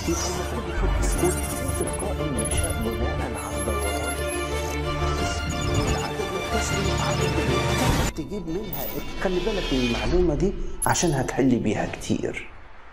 يبقى المفروض يحط سكوت تلقائي ينشأ بناء على دوران العدد الكسري عدد الرياض تجيب منها خلي بالك من المعلومة دي عشان هتحل بيها كتير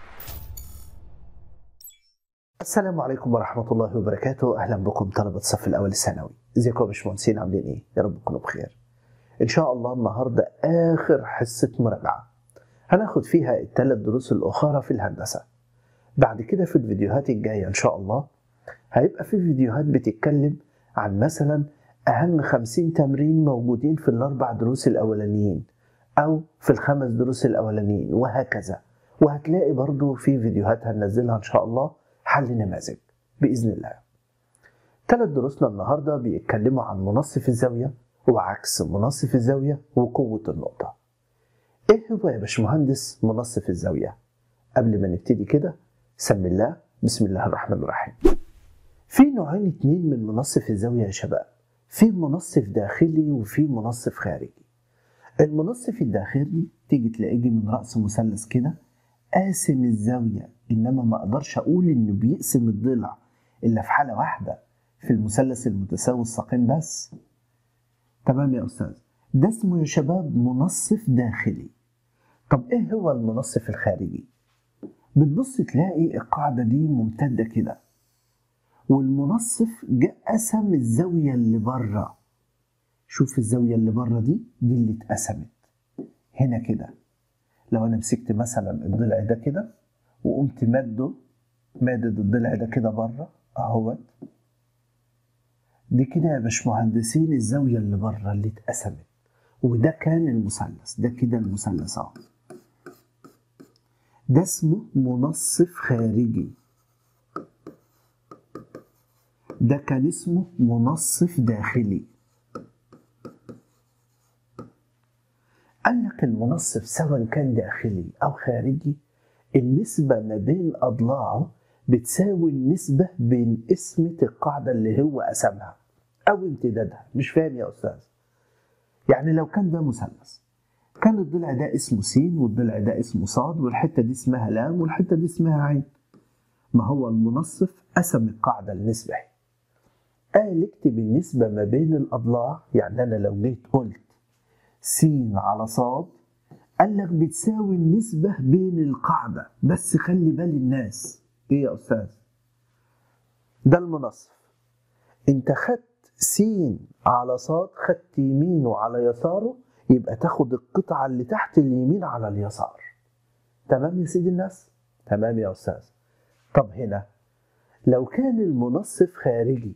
السلام عليكم ورحمة الله وبركاته أهلا بكم طلبة الصف الأول الثانوي ازيكم يا باشمهندسين عاملين إيه؟ يا رب تكونوا بخير إن شاء الله النهاردة آخر حصة مراجعة هناخد فيها الثلاث دروس الأخرى في الهندسة بعد كده في الفيديوهات الجاية إن شاء الله هيبقى في فيديوهات بتتكلم عن مثلا أهم خمسين تمرين موجودين في الأربع دروس الأولانيين أو في الخمس دروس الأولانيين وهكذا وهتلاقي برضو في فيديوهات هننزلها إن شاء الله حل نماذج بإذن الله ثلاث دروسنا النهاردة بيتكلموا عن منصف الزاوية وعكس منصف الزاوية وقوة النقطة إيه هو يا باشمهندس منصف الزاوية؟ قبل ما نبتدي كده سمي الله بسم الله الرحمن الرحيم في نوعين اتنين من منصف الزاوية يا شباب في منصف داخلي وفي منصف خارجي المنصف الداخلي تيجي تلاقيه من رأس مثلث كده قاسم الزاوية إنما ما أقدرش أقول إنه بيقسم الضلع إلا في حالة واحدة في المثلث المتساوي الساقين بس تمام يا أستاذ ده اسمه يا شباب منصف داخلي طب إيه هو المنصف الخارجي؟ بتبص تلاقي القاعدة دي ممتدة كده والمنصف جاء قسم الزاوية اللي بره شوف الزاوية اللي بره دي دي اللي اتقسمت هنا كده لو انا مسكت مثلا الضلع ده كده وقمت ماده مادد الضلع ده كده بره اهوت دي كده يا باشمهندسين الزاوية اللي بره اللي اتقسمت وده كان المثلث ده كده المثلث اهو ده اسمه منصف خارجي ده كان اسمه منصف داخلي قال لك المنصف سواء كان داخلي او خارجي النسبة ما بين أضلاعه بتساوي النسبة بين قسمة القاعدة اللي هو قسمها أو امتدادها مش فاهم يا أستاذ يعني لو كان ده مثلث كان الضلع ده اسمه س والضلع ده اسمه ص والحتة دي اسمها لام والحتة دي اسمها عين ما هو المنصف قسم القاعدة النسبة قال اكتب النسبة ما بين الأضلاع يعني أنا لو جيت قلت س على ص قال لك بتساوي النسبة بين القاعدة بس خلي بال الناس ايه يا أستاذ ده المنصف انت خدت س على ص خدت يمينه على يساره يبقى تاخد القطعة اللي تحت اليمين على اليسار تمام يا سيدي الناس تمام يا أستاذ طب هنا لو كان المنصف خارجي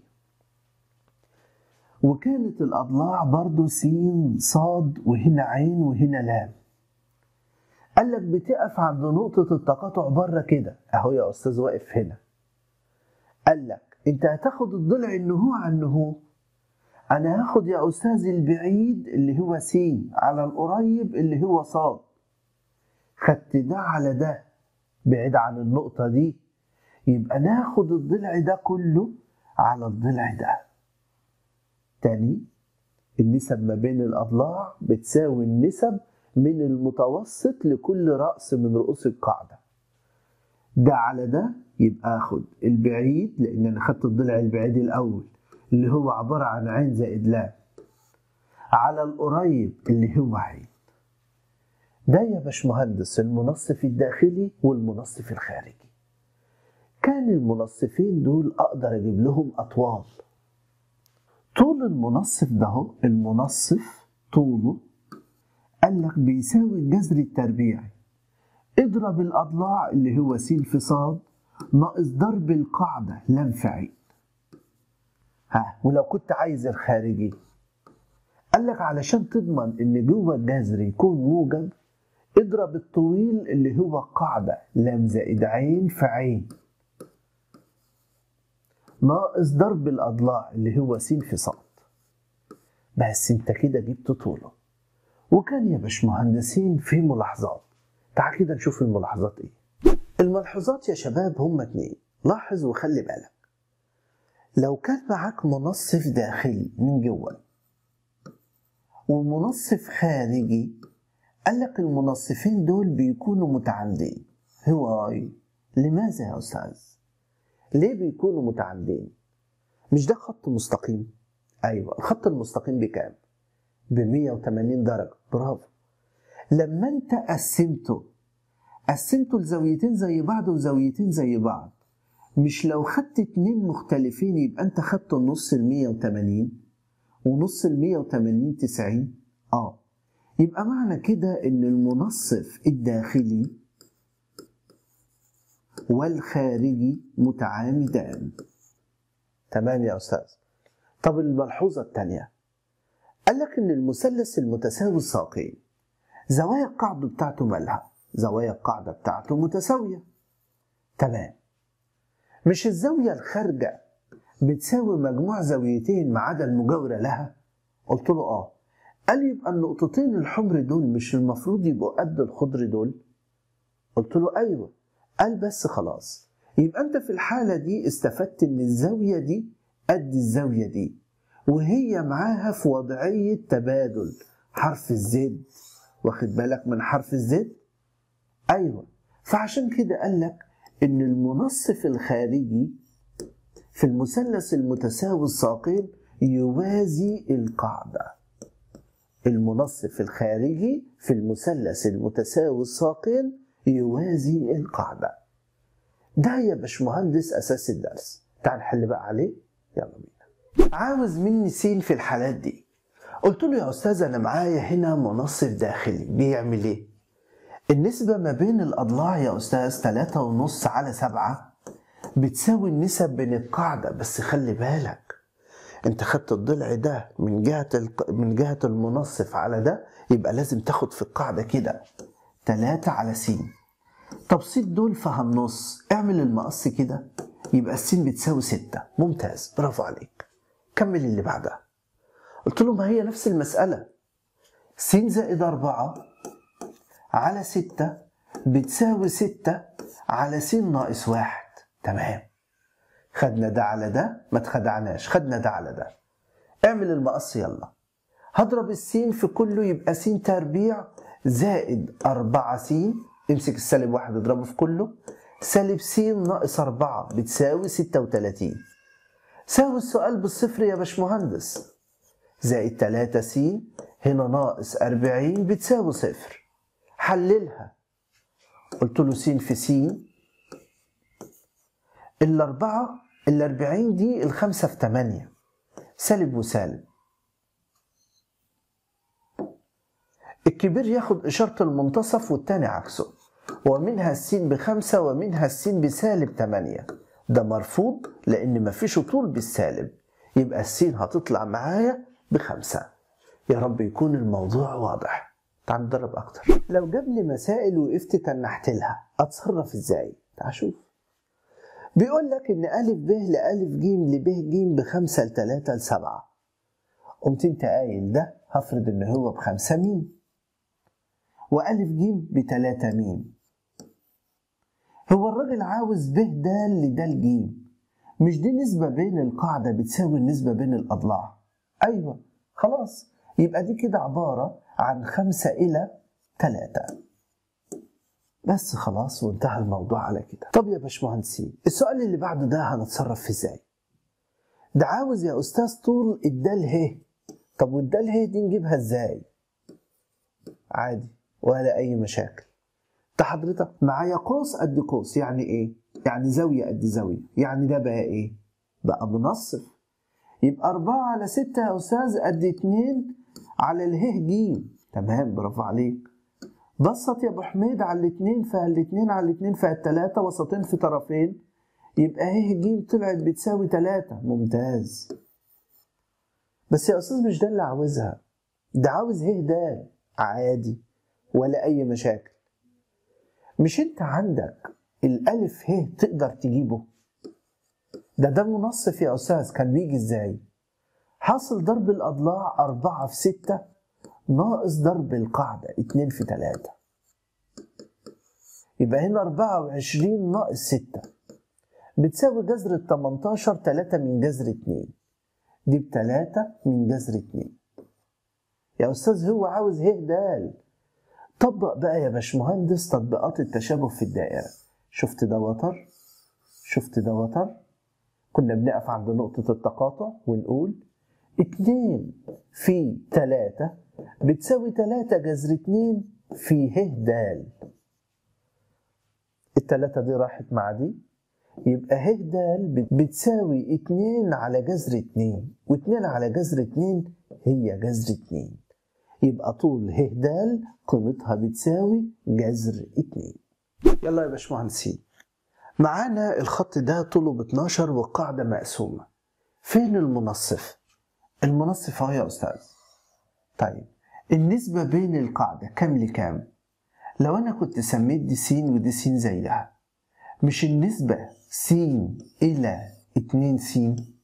وكانت الأضلاع برضو س صاد وهنا عين وهنا لام قال لك بتقف عند نقطة التقاطع بره كده أهو يا أستاذ واقف هنا قال لك أنت هتاخد الضلع النهو عن النهو أنا هاخد يا أستاذ البعيد اللي هو س على القريب اللي هو صاد خدت ده على ده بعيد عن النقطة دي يبقى ناخد الضلع ده كله على الضلع ده تاني النسب ما بين الأضلاع بتساوي النسب من المتوسط لكل رأس من رؤوس القاعدة ده على ده يبقى اخد البعيد لان انا خدت الضلع البعيد الاول اللي هو عبارة عن عين زائد لام على القريب اللي هو عين ده يا باشمهندس المنصف الداخلي والمنصف الخارجي كان المنصفين دول اقدر اجيب لهم اطوال طول المنصف ده هو المنصف طوله قال لك بيساوي الجذر التربيعي اضرب الأضلاع اللي هو س في ص ناقص ضرب القاعدة لام في عين ها ولو كنت عايز الخارجي قال لك علشان تضمن ان جوه الجذر يكون موجب اضرب الطويل اللي هو القاعدة لام زائد عين في عين ناقص ضرب الأضلاع اللي هو س في ص بس انت كده جبت طوله وكان يا باشمهندسين في ملاحظات تعال كده نشوف الملاحظات ايه الملحوظات يا شباب هم اتنين لاحظ وخلي بالك لو كان معاك منصف داخلي من جوه ومنصف خارجي قال لك المنصفين دول بيكونوا متعامدين هواي لماذا يا أستاذ؟ ليه بيكونوا متعامدين مش ده خط مستقيم ايوه الخط المستقيم بكام ب 180 درجه برافو لما انت قسمته قسمته لزاويتين زي بعض وزاويتين زي بعض مش لو خدت اتنين مختلفين يبقى انت خدت النص ال 180 ونص ال 180 90 اه يبقى معنى كده ان المنصف الداخلي والخارجي متعامدان تمام يا استاذ طب الملحوظه الثانيه قال لك ان المثلث المتساوي الساقين زوايا القاعده بتاعته مالها زوايا القاعده بتاعته متساويه تمام مش الزاويه الخارجه بتساوي مجموع زاويتين ما عدا المجاوره لها قلت له اه قال يبقى النقطتين الحمر دول مش المفروض يبقوا قد الخضر دول قلت له ايوه قال بس خلاص يبقى انت في الحاله دي استفدت ان الزاويه دي قد الزاويه دي وهي معاها في وضعيه تبادل حرف الزد واخد بالك من حرف الزد ايوه فعشان كده قال لك ان المنصف الخارجي في المثلث المتساوي الساقين يوازي القاعده المنصف الخارجي في المثلث المتساوي الساقين يوازي القاعدة ده يا باشمهندس أساس الدرس تعال نحل بقى عليه يلا بينا عاوز مني سين في الحالات دي قلت له يا أستاذ أنا معايا هنا منصف داخلي بيعمل إيه؟ النسبة ما بين الأضلاع يا أستاذ تلاتة ونص على سبعة بتساوي النسب بين القاعدة بس خلي بالك انت خدت الضلع ده من جهة الق... من جهة المنصف على ده يبقى لازم تاخد في القاعدة كده تلاتة على س طب س دول فهالنص اعمل المقص كده يبقى السين بتساوي ستة ممتاز برافو عليك كمل اللي بعدها قلت له ما هي نفس المسألة س زائد أربعة على ستة بتساوي ستة على س ناقص واحد تمام خدنا ده على ده ما اتخدعناش خدنا ده على ده اعمل المقص يلا هضرب السين في كله يبقى س تربيع زائد أربعة س امسك السالب واحد اضربه في كله سالب س ناقص أربعة بتساوي ستة وتلاتين ساوي السؤال بالصفر يا باشمهندس زائد تلاتة س هنا ناقص أربعين بتساوي صفر حللها قلت له س في س الأربعة الأربعين دي الخمسة في تمانية سالب وسالب الكبير ياخد إشارة المنتصف والتاني عكسه ومنها السين بخمسة ومنها السين بسالب تمانية ده مرفوض لأن مفيش طول بالسالب يبقى السين هتطلع معايا بخمسة يا رب يكون الموضوع واضح تعال نجرب أكتر لو جاب لي مسائل وقفت تنحت لها أتصرف إزاي؟ تعال شوف بيقول لك ان أ ب لألف ج لب ج بخمسة لتلاتة لسبعة قمت انت قايل ده هفرض ان هو بخمسة ميم وألف ج بتلاتة ميم هو الراجل عاوز ب د لد ج مش دي نسبة بين القاعدة بتساوي النسبة بين الأضلاع أيوة خلاص يبقى دي كده عبارة عن خمسة إلى تلاتة بس خلاص وانتهى الموضوع على كده طب يا باشمهندسين السؤال اللي بعده ده هنتصرف فيه ازاي ده عاوز يا استاذ طول الدال ه طب والدال ه دي نجيبها ازاي عادي ولا اي مشاكل ده حضرتك معايا قوس قد قوس يعني ايه يعني زاوية قد زاوية يعني ده بقى ايه بقى منصف يبقى أربعة على ستة يا أستاذ قد اتنين على اله ج تمام برافو عليك بسط يا ابو حميد على الاثنين فالاثنين على الاثنين فالتلاتة وسطين في طرفين يبقى ه ج طلعت بتساوي تلاتة ممتاز بس يا استاذ مش ده اللي عاوزها ده عاوز ه د عادي ولا اي مشاكل مش انت عندك الالف ه تقدر تجيبه ده ده منصف يا استاذ كان بيجي ازاي حاصل ضرب الاضلاع أربعة في ستة ناقص ضرب القاعدة اتنين في تلاتة يبقى هنا أربعة وعشرين ناقص ستة بتساوي جذر التمنتاشر تلاتة من جذر اتنين دي بتلاتة من جذر اتنين يا أستاذ هو عاوز ه د طبق بقى يا باشمهندس تطبيقات التشابه في الدائرة شفت ده وتر شفت ده وتر كنا بنقف عند نقطة التقاطع ونقول اتنين في تلاتة بتساوي تلاتة جذر اتنين في ه د التلاتة دي راحت مع دي يبقى ه د بتساوي اتنين على جذر اتنين واتنين على جذر اتنين هي جذر اتنين يبقى طول ه د قيمتها بتساوي جذر اتنين يلا يا باشمهندسين معانا الخط ده طوله ب 12 والقاعدة مقسومة فين المنصف؟ المنصف اهو يا أستاذ طيب النسبة بين القاعدة كام لكام؟ لو أنا كنت سميت دي س ودي س زيها مش النسبة س إلى 2 س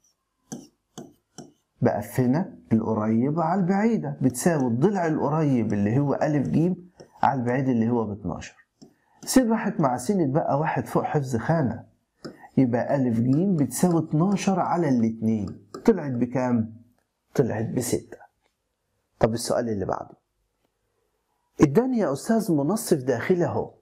بقفنا القريبة على البعيدة بتساوي الضلع القريب اللي هو أ ج على البعيد اللي هو ب 12 س راحت مع س اتبقى واحد فوق حفظ خانة يبقى أ ج بتساوي 12 على الاتنين طلعت بكام؟ طلعت بستة طب السؤال اللي بعده اداني يا أستاذ منصف داخلي أهو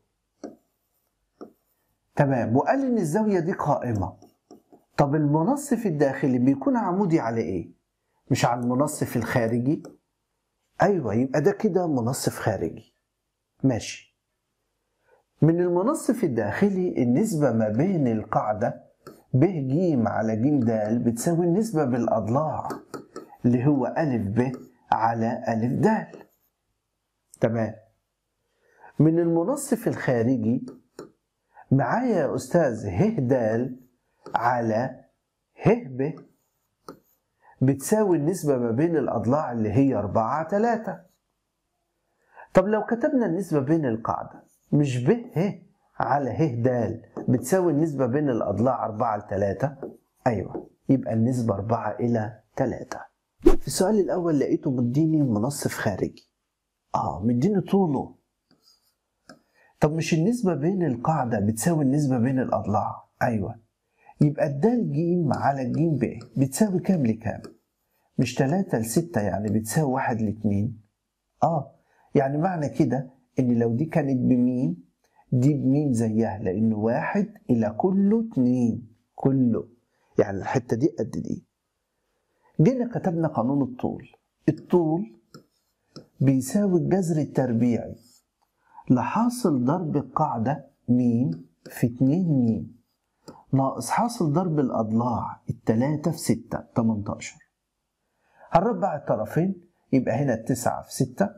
تمام وقال إن الزاوية دي قائمة طب المنصف الداخلي بيكون عمودي على إيه؟ مش على المنصف الخارجي؟ أيوه يبقى ده كده منصف خارجي ماشي من المنصف الداخلي النسبة ما بين القاعدة ب ج على ج د بتساوي النسبة بالأضلاع اللي هو أ ب على أ د تمام من المنصف الخارجي معايا يا أستاذ ه د على ه ب بتساوي النسبة ما بين الأضلاع اللي هي 4 على 3 طب لو كتبنا النسبة بين القاعدة مش ب ه على ه د بتساوي النسبة بين الأضلاع 4 على 3 أيوة يبقى النسبة 4 إلى 3 في السؤال الأول لقيته مديني منصف خارجي آه مديني طوله طب مش النسبة بين القاعدة بتساوي النسبة بين الأضلاع أيوة يبقى الدال ج على ج ب بتساوي كام لكام مش 3 ل 6 يعني بتساوي 1 ل 2 آه يعني معنى كده إن لو دي كانت بمين دي بمين زيها لأنه واحد إلى كله اتنين كله يعني الحتة دي قد دي جينا كتبنا قانون الطول الطول بيساوي الجذر التربيعي لحاصل ضرب القاعدة ميم في اتنين ميم ناقص حاصل ضرب الأضلاع التلاتة في ستة تمنتاشر هنربع الطرفين يبقى هنا التسعة في ستة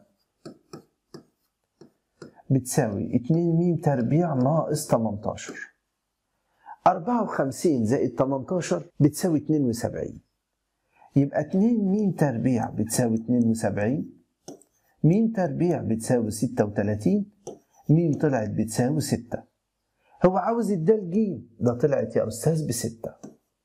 بتساوي اتنين ميم تربيع ناقص تمنتاشر أربعة وخمسين زائد تمنتاشر بتساوي اتنين وسبعين يبقى اتنين ميم تربيع بتساوي اتنين وسبعين ميم تربيع بتساوي ستة وتلاتين ميم طلعت بتساوي ستة هو عاوز الدال ج ده طلعت يا أستاذ بستة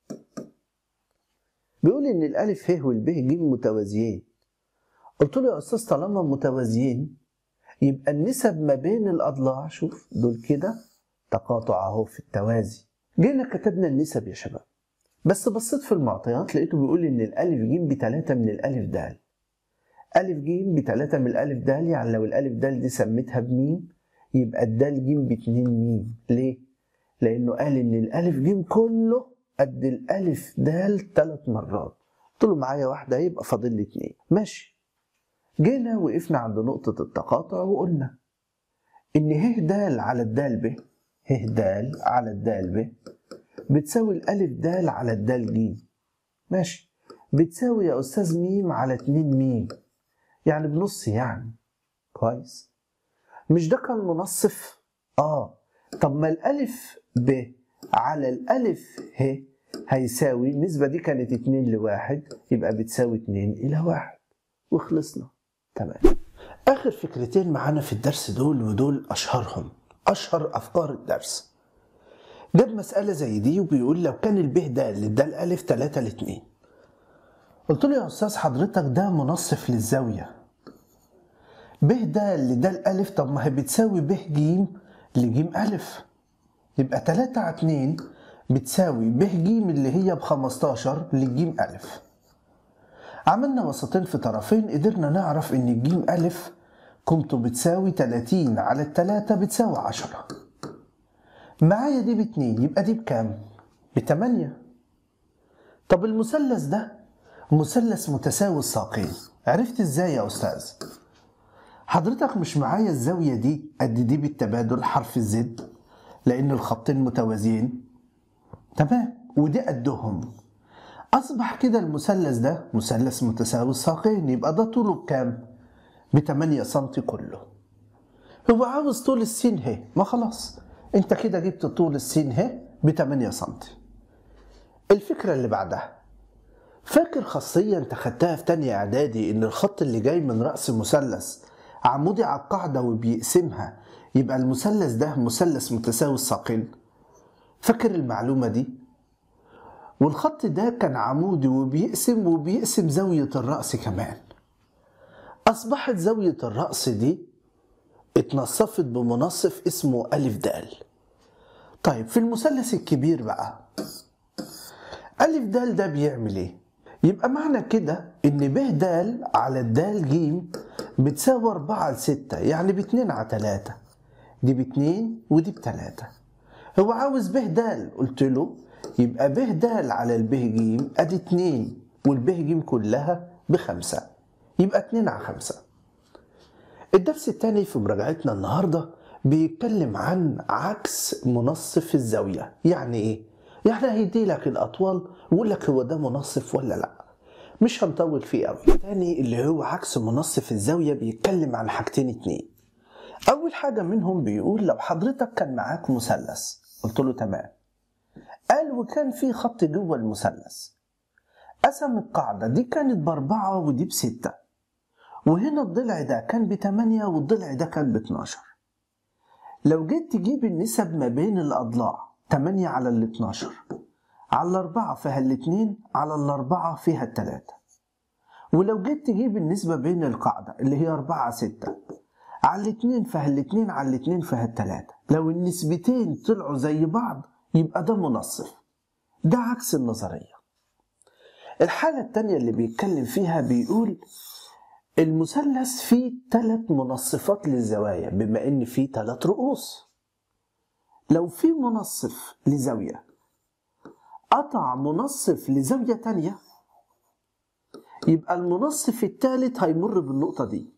بيقول إن الألف ه والب ج متوازيين قلت له يا أستاذ طالما متوازيين يبقى النسب ما بين الأضلاع شوف دول كده تقاطع أهو في التوازي جينا كتبنا النسب يا شباب بس بصيت في المعطيات لقيته بيقول إن الألف ج بتلاتة من الألف د ألف ج بتلاتة من الألف د يعني لو الألف د دي سميتها بميم يبقى الدال ج باتنين ميم ليه؟ لأنه قال إن الألف ج كله قد الألف د تلات مرات قلت له معايا واحدة يبقى فاضل لي اتنين ماشي جينا وقفنا عند نقطة التقاطع وقلنا إن ه د على الدال ب ه د على الدال ب بتساوي الألف د على الدال ج ماشي بتساوي يا أستاذ ميم على اتنين ميم يعني بنص يعني كويس مش ده كان منصف اه طب ما الالف ب على الالف ه هيساوي النسبة دي كانت اتنين لواحد يبقى بتساوي اتنين إلى واحد وخلصنا تمام آخر فكرتين معانا في الدرس دول ودول أشهرهم أشهر أفكار الدرس جاب مسألة زي دي وبيقول لو كان الب ده اللي ده الألف تلاتة لاتنين قلت له يا أستاذ حضرتك ده منصف للزاوية ب ده اللي ده الألف طب ما هي بتساوي ب ج لج ألف يبقى 3 على 2 بتساوي ب ج اللي هي ب 15 لج ألف عملنا وسطين في طرفين قدرنا نعرف إن الج ألف قيمته بتساوي 30 على التلاتة بتساوي 10 معايا دي باتنين يبقى دي بكام؟ بتمانية طب المثلث ده مثلث متساوي الساقين عرفت ازاي يا استاذ حضرتك مش معايا الزاوية دي قد دي بالتبادل حرف الزد لأن الخطين متوازيين تمام ودي قدهم أصبح كده المثلث ده مثلث متساوي الساقين يبقى ده طوله بكام؟ ب 8 سم كله هو عاوز طول السين ه ما خلاص انت كده جبت طول السين ه ب 8 سم الفكرة اللي بعدها فاكر خاصية انت خدتها في تانية اعدادي ان الخط اللي جاي من رأس المثلث عمودي على القاعدة وبيقسمها يبقى المثلث ده مثلث متساوي الساقين فاكر المعلومة دي والخط ده كان عمودي وبيقسم وبيقسم زاوية الرأس كمان أصبحت زاوية الرأس دي اتنصفت بمنصف اسمه ألف دال طيب في المثلث الكبير بقى ألف دال ده بيعمل إيه؟ يبقى معنى كده إن ب د على الدال ج بتساوي 4 على 6 يعني باتنين على 3 دي باتنين ودي بتلاتة هو عاوز ب د قلت له يبقى ب د على الب ج ادي 2 والب ج كلها بخمسة يبقى 2 على 5 الدرس الثاني في مراجعتنا النهارده بيتكلم عن عكس منصف الزاوية يعني ايه؟ يعني هيدي لك الأطوال ويقول لك هو ده منصف ولا لا مش هنطول فيه قوي الثاني اللي هو عكس منصف الزاوية بيتكلم عن حاجتين اتنين أول حاجة منهم بيقول لو حضرتك كان معاك مثلث قلت له تمام قال وكان في خط جوه المثلث قسم القاعدة دي كانت بأربعة ودي بستة وهنا الضلع ده كان بتمانية والضلع ده كان باتناشر لو جيت تجيب النسب ما بين الأضلاع تمانية على الاتناشر على الأربعة فيها الاتنين على الأربعة فيها التلاتة ولو جيت تجيب النسبة بين القاعدة اللي هي أربعة ستة على الاتنين فيها الاتنين على الاتنين فيها التلاتة لو النسبتين طلعوا زي بعض يبقى ده منصف ده عكس النظرية الحالة التانية اللي بيتكلم فيها بيقول المثلث فيه ثلاث منصفات للزوايا بما ان فيه ثلاث رؤوس لو في منصف لزاوية قطع منصف لزاوية تانية يبقى المنصف الثالث هيمر بالنقطة دي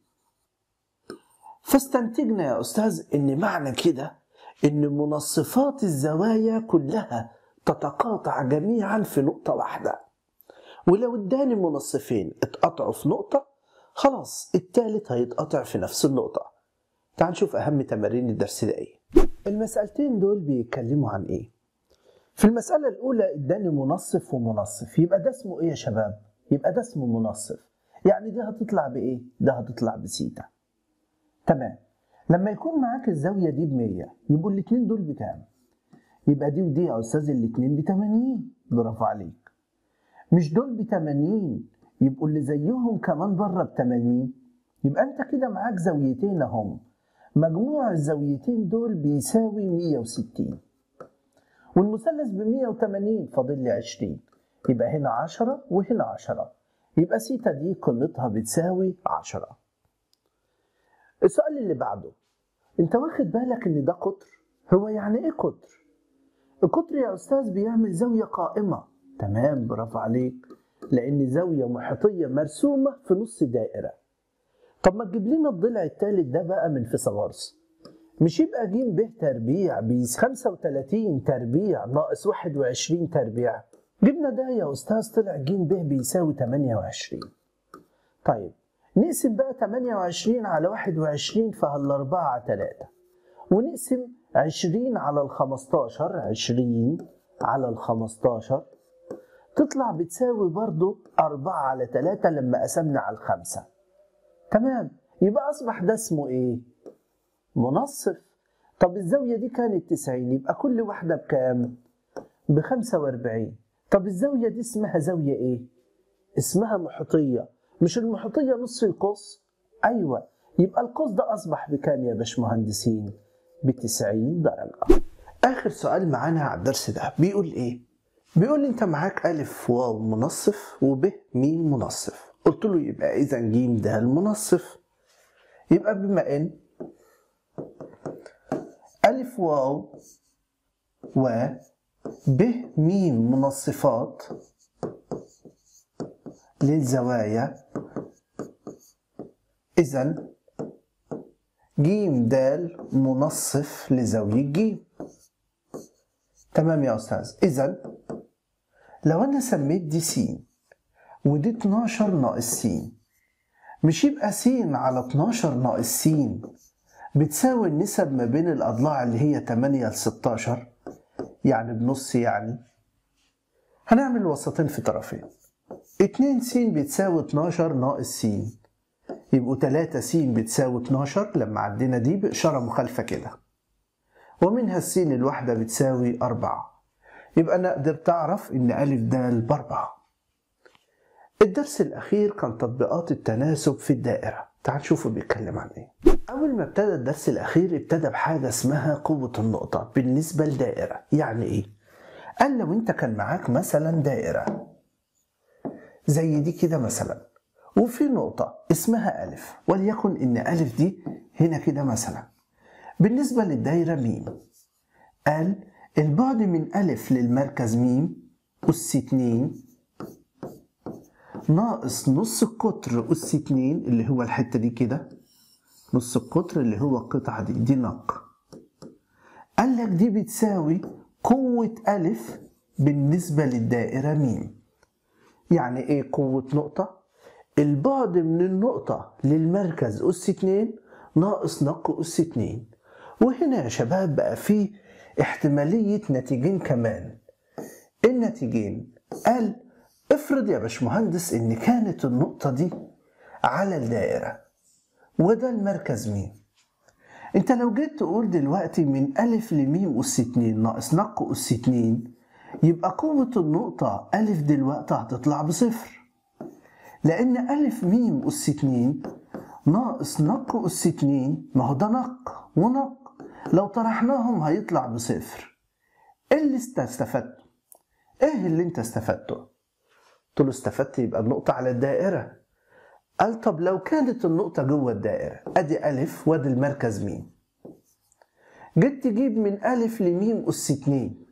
فاستنتجنا يا أستاذ إن معنى كده إن منصفات الزوايا كلها تتقاطع جميعا في نقطة واحدة ولو اداني منصفين اتقطعوا في نقطة خلاص التالت هيتقطع في نفس النقطة تعال نشوف أهم تمارين الدرس ده إيه المسألتين دول بيتكلموا عن إيه في المسألة الأولى اداني منصف ومنصف يبقى ده اسمه إيه يا شباب يبقى ده اسمه منصف يعني دي هتطلع بإيه ده هتطلع بسيتا تمام لما يكون معاك الزاوية دي بمية يبقوا الاتنين دول بكام يبقى دي ودي يا أستاذ الاتنين بتمانين برافو عليك مش دول بتمانين يبقوا اللي زيهم كمان بره ب 80 يبقى انت كده معاك زاويتين اهم مجموع الزاويتين دول بيساوي 160 والمثلث ب 180 فاضل لي 20 يبقى هنا 10 وهنا 10 يبقى سيتا دي قيمتها بتساوي 10 السؤال اللي بعده انت واخد بالك ان ده قطر هو يعني ايه قطر القطر يا استاذ بيعمل زاويه قائمه تمام برافو عليك لأن زاوية محيطية مرسومة في نص دائرة طب ما تجيب لنا الضلع الثالث ده بقى من فيثاغورس مش يبقى ج ب تربيع ب 35 تربيع ناقص 21 تربيع جبنا ده يا أستاذ طلع ج ب بيساوي 28 طيب نقسم بقى 28 على 21 فهالأربعة على 3 ونقسم 20 على ال 15 20 على ال 15 تطلع بتساوي برضو أربعة على تلاتة لما قسمنا على الخمسة تمام يبقى أصبح ده اسمه إيه؟ منصف طب الزاوية دي كانت تسعين يبقى كل واحدة بكام؟ بخمسة وأربعين طب الزاوية دي اسمها زاوية إيه؟ اسمها محيطية مش المحيطية نص القوس؟ أيوة يبقى القوس ده أصبح بكام يا باشمهندسين؟ بتسعين درجة آخر سؤال معانا على الدرس ده بيقول إيه؟ بيقول لي انت معاك الف واو منصف وب ميم منصف قلت له يبقى اذا ج ده المنصف يبقى بما ان الف واو و ب ميم منصفات للزوايا إذا جيم دال منصف لزاوية جيم تمام يا أستاذ إذا لو أنا سميت دي س ودي 12 ناقص س مش يبقى س على 12 ناقص س بتساوي النسب ما بين الأضلاع اللي هي 8 ل 16 يعني بنص يعني هنعمل وسطين في طرفين 2 س بتساوي 12 ناقص س يبقوا 3 س بتساوي 12 لما عدينا دي بإشارة مخالفة كده ومنها السين الواحدة بتساوي أربعة يبقى نقدر تعرف إن ألف دال بأربعة الدرس الأخير كان تطبيقات التناسب في الدائرة تعال نشوفه بيتكلم عن إيه أول ما ابتدى الدرس الأخير ابتدى بحاجة اسمها قوة النقطة بالنسبة لدائرة يعني إيه؟ قال لو أنت كان معاك مثلا دائرة زي دي كده مثلا وفي نقطة اسمها ألف وليكن إن ألف دي هنا كده مثلا بالنسبة للدايرة ميم قال البعد من ألف للمركز ميم أس اتنين ناقص نص القطر أس اتنين اللي هو الحتة دي كده نص القطر اللي هو القطعة دي دي نق قال لك دي بتساوي قوة ألف بالنسبة للدائرة ميم يعني إيه قوة نقطة؟ البعد من النقطة للمركز أس اتنين ناقص نق أس اتنين وهنا يا شباب بقى في احتمالية نتيجين كمان النتيجين قال افرض يا باشمهندس ان كانت النقطة دي على الدائرة وده المركز ميم انت لو جيت تقول دلوقتي من ألف لميم أس اتنين ناقص نق أس اتنين يبقى قوة النقطة ألف دلوقتي هتطلع بصفر لأن ألف ميم أس اتنين ناقص نق أس اتنين ما هو ده نق ونق لو طرحناهم هيطلع بصفر ايه اللي انت استفدته؟ ايه اللي انت استفدته؟ قلت له استفدت يبقى النقطة على الدائرة قال طب لو كانت النقطة جوه الدائرة ادي ألف وادي المركز ميم جيت تجيب من ألف لميم أس اتنين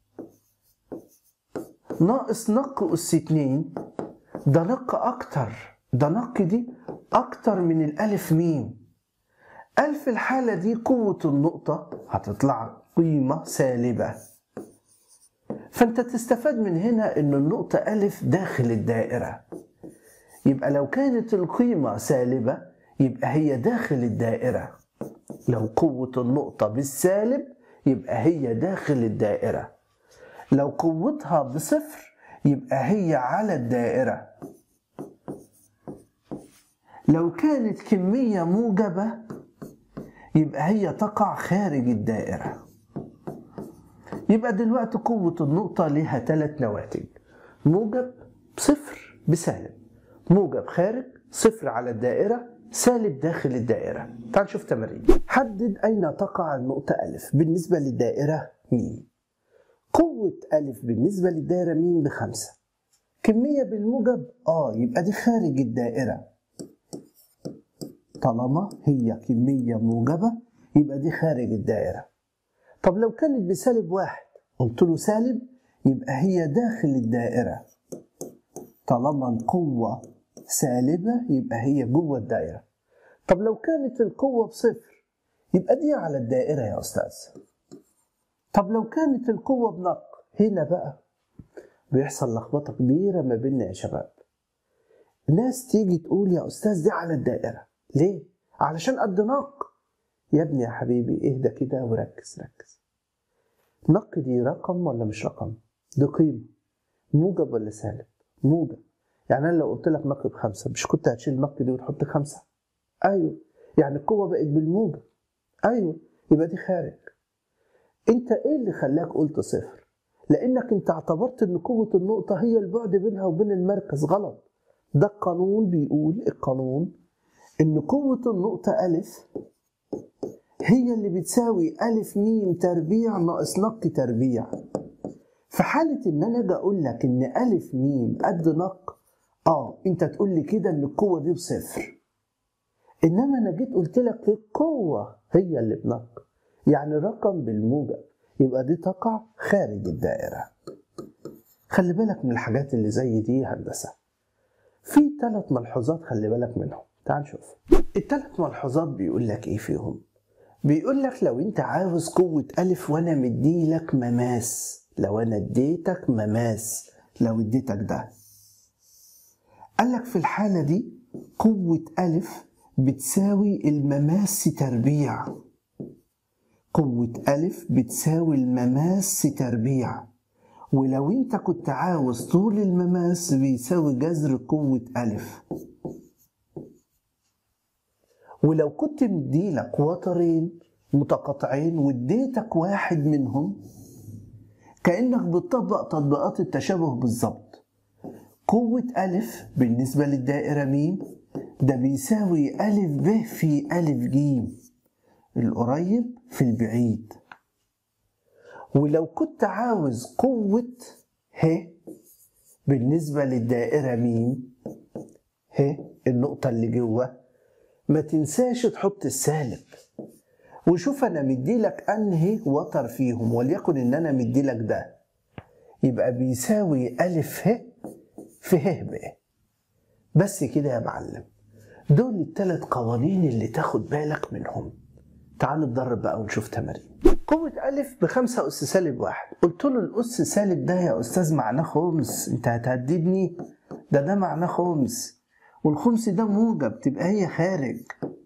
ناقص نق أس اتنين ده نق أكتر ده نق دي أكتر من الألف ميم قال في الحالة دي قوة النقطة هتطلع قيمة سالبة فأنت تستفاد من هنا إن النقطة ألف داخل الدائرة يبقى لو كانت القيمة سالبة يبقى هي داخل الدائرة لو قوة النقطة بالسالب يبقى هي داخل الدائرة لو قوتها بصفر يبقى هي على الدائرة لو كانت كمية موجبة يبقى هي تقع خارج الدائرة يبقى دلوقتي قوة النقطة لها ثلاث نواتج موجب صفر بسالب موجب خارج صفر على الدائرة سالب داخل الدائرة تعال نشوف تمارين حدد أين تقع النقطة ألف بالنسبة للدائرة ميم قوة ألف بالنسبة للدائرة ميم بخمسة كمية بالموجب آه يبقى دي خارج الدائرة طالما هي كمية موجبة يبقى دي خارج الدائرة طب لو كانت بسالب واحد قلت له سالب يبقى هي داخل الدائرة طالما القوة سالبة يبقى هي جوه الدائرة طب لو كانت القوة بصفر يبقى دي على الدائرة يا أستاذ طب لو كانت القوة بنق هنا بقى بيحصل لخبطة كبيرة ما بيننا يا شباب ناس تيجي تقول يا أستاذ دي على الدائرة ليه؟ علشان قد نق يا ابني يا حبيبي اهدى كده وركز ركز نق دي رقم ولا مش رقم؟ دي قيمة موجب ولا سالب؟ موجب يعني انا لو قلت لك نق بخمسة مش كنت هتشيل نق دي وتحط خمسة؟ ايوه يعني القوة بقت بالموجب ايوه يبقى دي خارج انت ايه اللي خلاك قلت صفر؟ لانك انت اعتبرت ان قوة النقطة هي البعد بينها وبين المركز غلط ده القانون بيقول القانون ان قوة النقطة ألف هي اللي بتساوي ألف ميم تربيع ناقص نق تربيع في حالة إن أنا أجي أقول لك إن ألف ميم قد نق آه أنت تقول لي كده إن القوة دي بصفر إنما أنا جيت قلت لك القوة هي اللي بنق يعني رقم بالموجب يبقى دي تقع خارج الدائرة خلي بالك من الحاجات اللي زي دي هندسة في ثلاث ملحوظات خلي بالك منهم تعال نشوف الثلاث ملحوظات بيقول لك ايه فيهم بيقول لك لو انت عاوز قوة ألف وأنا مديلك مماس لو أنا اديتك مماس لو اديتك ده قال لك في الحالة دي قوة ألف بتساوي المماس تربيع قوة ألف بتساوي المماس تربيع ولو انت كنت عاوز طول المماس بيساوي جذر قوة ألف ولو كنت مديلك وترين متقاطعين واديتك واحد منهم كأنك بتطبق تطبيقات التشابه بالظبط قوة ألف بالنسبة للدائرة ميم ده بيساوي ألف ب في ألف جيم القريب في البعيد ولو كنت عاوز قوة ه بالنسبة للدائرة ميم ه النقطة اللي جوه ما تنساش تحط السالب وشوف انا مديلك انهي وتر فيهم وليكن ان انا مديلك ده يبقى بيساوي الف ه في ه ب بس كده يا معلم دول الثلاث قوانين اللي تاخد بالك منهم تعال نتدرب بقى ونشوف تمارين قوة ألف بخمسة أس سالب واحد قلت له الأس سالب ده يا أستاذ معناه خمس أنت هتهددني ده ده معناه خمس والخمس ده موجب تبقى هي خارج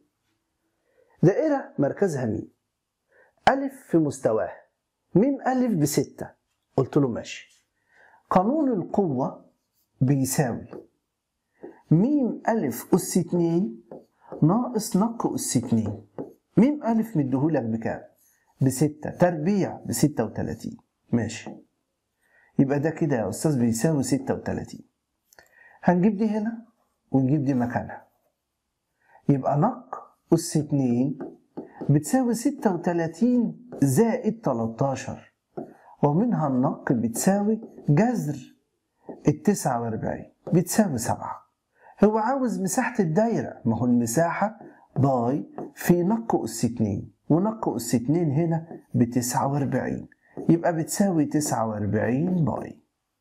دائرة مركزها ميم ألف في مستواها ميم ألف بستة قلت له ماشي قانون القوة بيساوي ميم ألف أس اتنين ناقص نق أس اتنين ميم ألف مديهولك بكام؟ بستة تربيع بستة وتلاتين ماشي يبقى ده كده يا أستاذ بيساوي ستة وتلاتين هنجيب دي هنا ونجيب دي مكانها يبقى نق أس اتنين بتساوي ستة وتلاتين زائد تلاتاشر ومنها النق بتساوي جذر التسعة واربعين بتساوي سبعة هو عاوز مساحة الدايرة ما هو المساحة باي في نق أس اتنين ونق أس اتنين هنا بتسعة واربعين يبقى بتساوي تسعة واربعين باي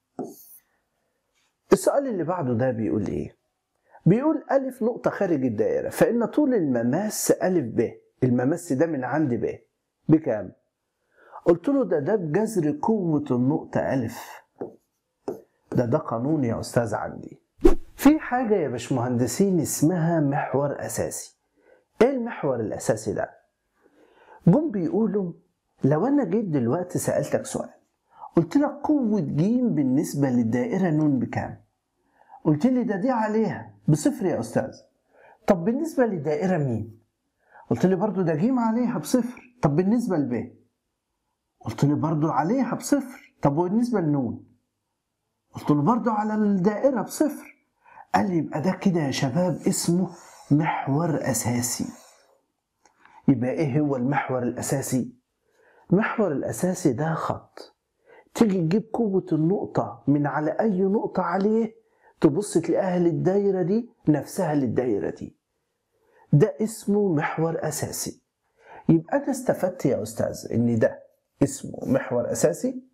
السؤال اللي بعده ده بيقول ايه بيقول ألف نقطة خارج الدائرة فإن طول المماس ألف ب المماس ده من عند ب بكام؟ قلت له ده ده بجذر قوة النقطة ألف ده ده قانون يا أستاذ عندي في حاجة يا باشمهندسين اسمها محور أساسي إيه المحور الأساسي ده؟ جم بيقولوا لو أنا جيت دلوقتي سألتك سؤال قلت لك قوة ج بالنسبة للدائرة ن بكام؟ قلت لي ده دي عليها بصفر يا أستاذ طب بالنسبة للدائرة مين؟ قلت لي برضو ده ج عليها بصفر طب بالنسبة لب قلت لي برضو عليها بصفر طب وبالنسبة لنون قلت له برضو على الدائرة بصفر قال لي يبقى ده كده يا شباب اسمه محور أساسي يبقى إيه هو المحور الأساسي؟ المحور الأساسي ده خط تيجي تجيب قوة النقطة من على أي نقطة عليه تبص تلاقيها للدايرة دي نفسها للدايرة دي ده اسمه محور أساسي يبقى أنا استفدت يا أستاذ إن ده اسمه محور أساسي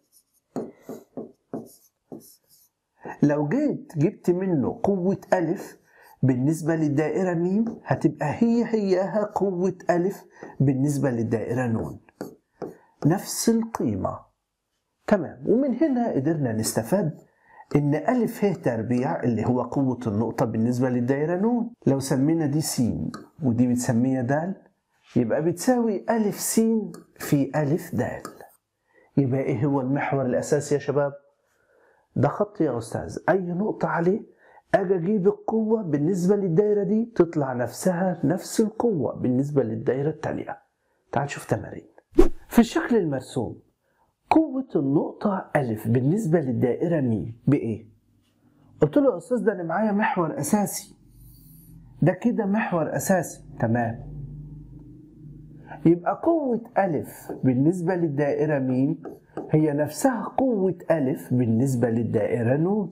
لو جيت جبت منه قوة ألف بالنسبة للدائرة ميم هتبقى هي هياها قوة ألف بالنسبة للدائرة نون نفس القيمة تمام ومن هنا قدرنا نستفاد إن ألف ه تربيع اللي هو قوة النقطة بالنسبة للدائرة نون لو سمينا دي س ودي بتسميها د يبقى بتساوي ألف س في ألف د يبقى إيه هو المحور الأساسي يا شباب؟ ده خط يا أستاذ أي نقطة عليه أجي أجيب القوة بالنسبة للدايرة دي تطلع نفسها نفس القوة بالنسبة للدايرة التانية تعال نشوف تمارين في الشكل المرسوم قوة النقطة ألف بالنسبة للدائرة م بإيه؟ قلت له يا أستاذ ده أنا معايا محور أساسي ده كده محور أساسي تمام يبقى قوة ألف بالنسبة للدائرة م هي نفسها قوة ألف بالنسبة للدائرة ن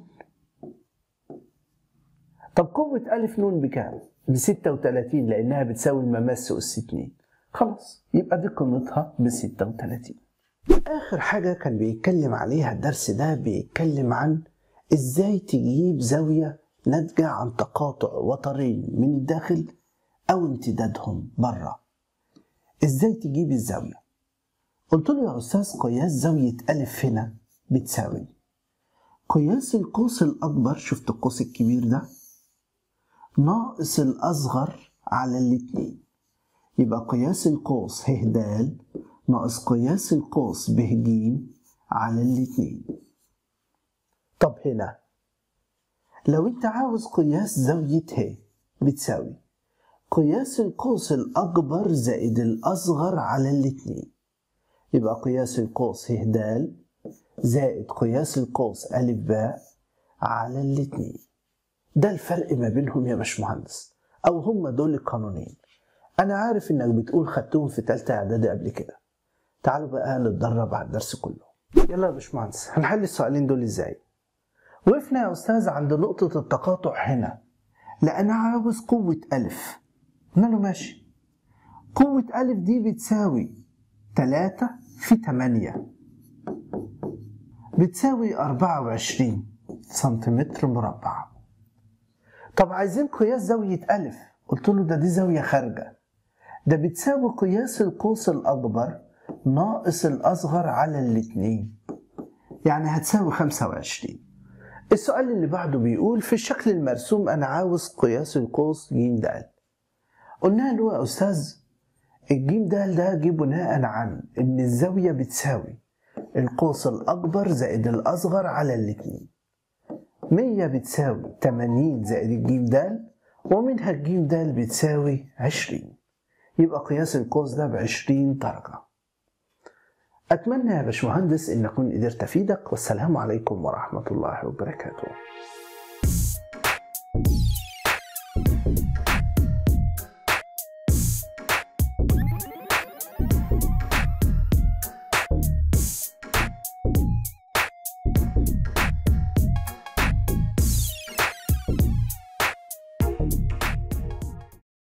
طب قوة ألف ن بكام؟ ب 36 لأنها بتساوي المماس أس 2 خلاص يبقى دي قيمتها ب 36 آخر حاجة كان بيتكلم عليها الدرس ده بيتكلم عن إزاي تجيب زاوية ناتجة عن تقاطع وترين من الداخل أو امتدادهم بره إزاي تجيب الزاوية؟ قلت له يا أستاذ قياس زاوية ألف هنا بتساوي قياس القوس الأكبر شفت القوس الكبير ده ناقص الأصغر على الاتنين يبقى قياس القوس ه د ناقص قياس القوس ب ج على الاتنين طب هنا لو انت عاوز قياس زاوية ه بتساوي قياس القوس الأكبر زائد الأصغر على الاتنين يبقى قياس القوس ه د زائد قياس القوس أ ب على الاتنين ده الفرق ما بينهم يا باشمهندس أو هما دول القانونين أنا عارف إنك بتقول خدتهم في تالتة إعدادي قبل كده تعالوا بقى نتدرب على الدرس كله يلا يا باشمهندس هنحل السؤالين دول إزاي وقفنا يا أستاذ عند نقطة التقاطع هنا لا أنا عاوز قوة ألف قلنا له ماشي قوة ألف دي بتساوي تلاتة في تمانية بتساوي أربعة وعشرين سنتيمتر مربع طب عايزين قياس زاوية ألف قلت له ده دي زاوية خارجة ده بتساوي قياس القوس الأكبر ناقص الأصغر على الاتنين يعني هتساوي خمسة وعشرين السؤال اللي بعده بيقول في الشكل المرسوم أنا عاوز قياس القوس ج د قلنا له يا أستاذ الجيم د ده جه بناء عن إن الزاوية بتساوي القوس الأكبر زائد الأصغر على الاتنين مية بتساوي تمانين زائد الجيم د ومنها الجيم د بتساوي عشرين يبقى قياس القوس ده بعشرين درجة أتمنى يا باشمهندس إن أكون قدرت أفيدك والسلام عليكم ورحمة الله وبركاته